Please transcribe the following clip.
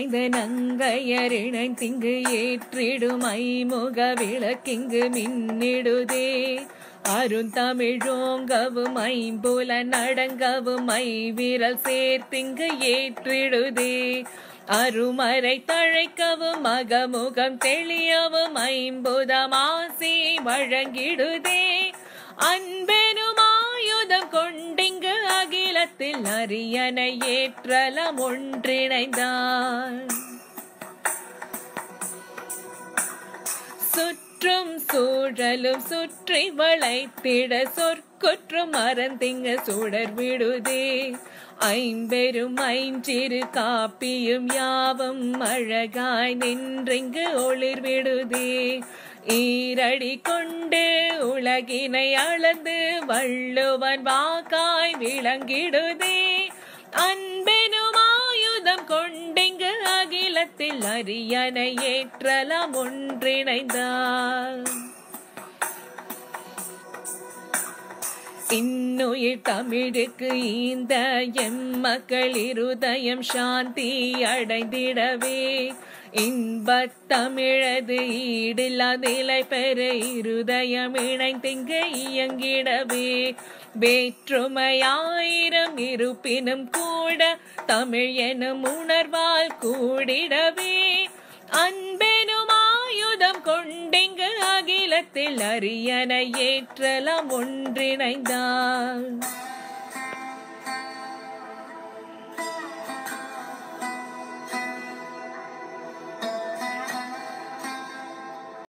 இணைந்த நங்கையரிணை திங்கு ஏற்றிடும் ஐமுக விளக்கிங்கு மின்னிடுதே அருந்தமிழோங்கவும் ஐம்புல நடங்கவும் ஐவிரல் சேர்த்திங்கு ஏற்றிடுதே அருமறை தழைக்கவும் மகமுகம் தெளியவும் ஐம்புதம் ஆசி வழங்கிடுதே அன்பெனும் ஆயுதம் கொண்டிங்கு அகிலத்தில் அரியணை ஏற்றலம் ஒன்றிணைந்தான் சுற்றும் சூழலும் சுற்றி வளைத்திட சொற்குற்றும் மறந்திங்க சுடர் விடுதே ஐம்பெரும் ஐஞ்சிறு காப்பியும் யாவும் அழகாய் நின்றிங்கு ஒளிர் விடுதே ஈரடி கொண்டு உலகினை அளந்து வள்ளுவன் வாக்காய் விளங்கிடுதே அன்பெனும் ஆயுதம் கொண்டிங்கு அகிலத்தில் அரியணை ஏற்றலாம் ஒன்றிணைந்தார் இன்னுயிர் தமிழுக்கு இந்த எம் மக்கள் இருதயம் சாந்தி அடைந்திடவே இன்பத் தமிழது ஈடில்லாதிலை பெற இருதயம் இணைந்திங்கு இயங்கிடவே வேற்றுமையாயிரம் இருப்பினும் கூட தமிழ் எனும் உணர்வால் கூடிடவே அன்பெனும் ஆயுதம் கொண்டிங்கு அகிலத்தில் அரியணை ஏற்றலாம் ஒன்றிணைந்தார்